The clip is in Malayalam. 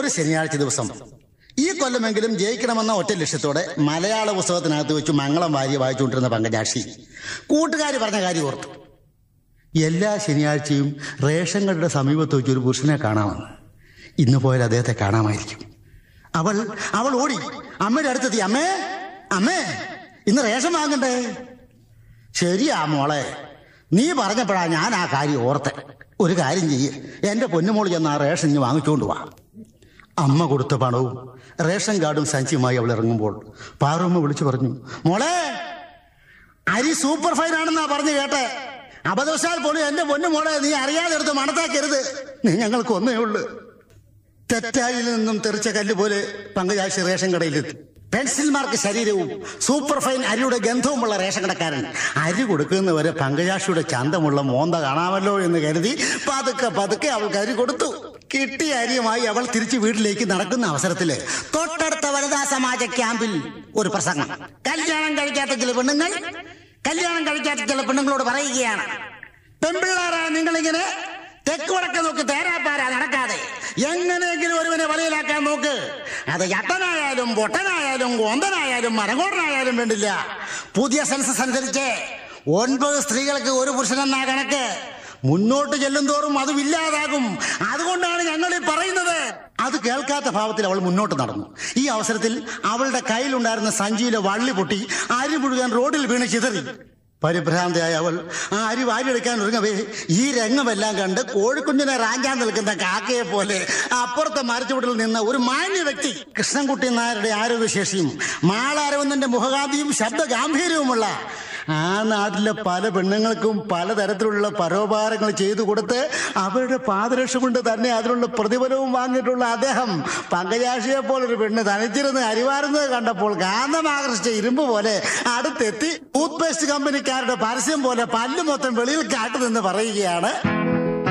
ഒരു ശനിയാഴ്ച ദിവസം ഈ കൊല്ലമെങ്കിലും ജയിക്കണമെന്ന ഒറ്റ ലക്ഷ്യത്തോടെ മലയാള പുസ്തകത്തിനകത്ത് വെച്ച് മംഗളം വാരി വായിച്ചുകൊണ്ടിരുന്ന പങ്കജാക്ഷി കൂട്ടുകാർ പറഞ്ഞ കാര്യം ഓർത്തു എല്ലാ ശനിയാഴ്ചയും റേഷൻ കടയുടെ സമീപത്ത് വെച്ച് ഒരു പുരുഷനെ കാണാമെന്ന് ഇന്ന് പോയാൽ അദ്ദേഹത്തെ കാണാമായിരിക്കും അവൾ അവൾ ഓടി അമ്മയുടെ അടുത്തെത്തി അമ്മേ അമ്മേ ഇന്ന് റേഷൻ വാങ്ങണ്ടേ ശരിയാ മോളെ നീ പറഞ്ഞപ്പോഴാ ഞാൻ ആ കാര്യം ഓർത്തെ ഒരു കാര്യം ചെയ്യ് എന്റെ പൊന്നുമോൾ ചെന്ന് ആ റേഷൻ ഇഞ്ഞ് വാങ്ങിച്ചുകൊണ്ട് വാ അമ്മ കൊടുത്ത പണവും റേഷൻ കാർഡും സഞ്ചിയുമായി അവൾ ഇറങ്ങുമ്പോൾ പാറുമ്മ വിളിച്ചു പറഞ്ഞു മോളെ അരി സൂപ്പർ ഫൈൻ ആണെന്നാ പറഞ്ഞു കേട്ടെ അബദ്ധവശാൽ പോലും എന്റെ പൊന്നു മോളെ നീ അറിയാതെ എടുത്ത് മണത്താക്കരുത് നീ ഞങ്ങൾക്ക് ഒന്നേ ഉള്ളു തെറ്റായിൽ നിന്നും തെറിച്ച കല്ല് പോലെ പങ്കജാക്ഷി റേഷൻ കടയിലെത്തി പെൻസിൽ മാർക്ക് ശരീരവും സൂപ്പർ ഫൈൻ അരിയുടെ ഗന്ധവുമുള്ള റേഷൻ കടക്കാരൻ അരി കൊടുക്കുന്നവരെ പങ്കജാക്ഷിയുടെ ചന്തമുള്ള മോന്ത കാണാമല്ലോ എന്ന് കരുതി പതുക്കെ പതുക്കെ അവൾക്ക് അരി കൊടുത്തു കിട്ടിയ അരിയുമായി അവൾ തിരിച്ചു വീട്ടിലേക്ക് നടക്കുന്ന അവസരത്തില് തൊട്ടടുത്ത വനിതാ സമാജ ക്യാമ്പിൽ ഒരു പ്രസംഗം കല്യാണം കഴിക്കാത്ത ചില പെണ്ണുങ്ങൾ കല്യാണം കഴിക്കാത്ത ചില പെണ്ണുങ്ങളോട് പറയുകയാണ് പെൺപിള്ളാരാ നിങ്ങളിങ്ങനെ തെക്ക് വടക്ക് നോക്കി തേരാപ്പാരാ നടക്കാതെ എങ്ങനെയെങ്കിലും ഒരുവനെ വലയിലാക്കാൻ നോക്ക് അത് യട്ടനായാലും പൊട്ടനായാലും കോന്തനായാലും മരങ്ങോടനായാലും വേണ്ടില്ല പുതിയ സെൻസസ് അനുസരിച്ച് ഒൻപത് സ്ത്രീകൾക്ക് ഒരു പുരുഷനെന്നാ കണക്ക് മുന്നോട്ട് ചെല്ലും തോറും അതും ഇല്ലാതാകും അതുകൊണ്ടാണ് ഞങ്ങൾ ഈ പറയുന്നത് അത് കേൾക്കാത്ത ഭാവത്തിൽ അവൾ മുന്നോട്ട് നടന്നു ഈ അവസരത്തിൽ അവളുടെ കയ്യിലുണ്ടായിരുന്ന സഞ്ചിയിലെ വള്ളി പൊട്ടി അരി മുഴുവൻ റോഡിൽ വീണ് ചിതറി പരിഭ്രാന്തയായ അവൾ ആ അരി വാരിയെടുക്കാൻ ഒരുങ്ങവേ ഈ രംഗമെല്ലാം കണ്ട് കോഴിക്കുഞ്ഞിനെ റാഞ്ചാൻ നിൽക്കുന്ന കാക്കയെ പോലെ അപ്പുറത്തെ മരച്ചുവട്ടിൽ നിന്ന ഒരു മാന്യ വ്യക്തി കൃഷ്ണൻകുട്ടി നായരുടെ ആരോഗ്യശേഷിയും മാളാരവന്നന്റെ മുഖകാന്തിയും ശബ്ദ ഗാംഭീര്യവുമുള്ള ആ നാട്ടിലെ പല പെണ്ണുങ്ങൾക്കും പലതരത്തിലുള്ള പരോപകാരങ്ങൾ ചെയ്തു കൊടുത്ത് അവരുടെ പാദരക്ഷ കൊണ്ട് തന്നെ അതിനുള്ള പ്രതിഫലവും വാങ്ങിയിട്ടുള്ള അദ്ദേഹം പങ്കജാക്ഷിയെ പോലൊരു പെണ്ണ് തനിച്ചിരുന്ന് അരിവാരുന്നത് കണ്ടപ്പോൾ കാന്തം ആകർഷിച്ച ഇരുമ്പ് പോലെ അടുത്തെത്തി ടൂത്ത് പേസ്റ്റ് കമ്പനിക്കാരുടെ പരസ്യം പോലെ പല്ല് മൊത്തം വെളിയിൽ കാട്ടുനിന്ന് പറയുകയാണ്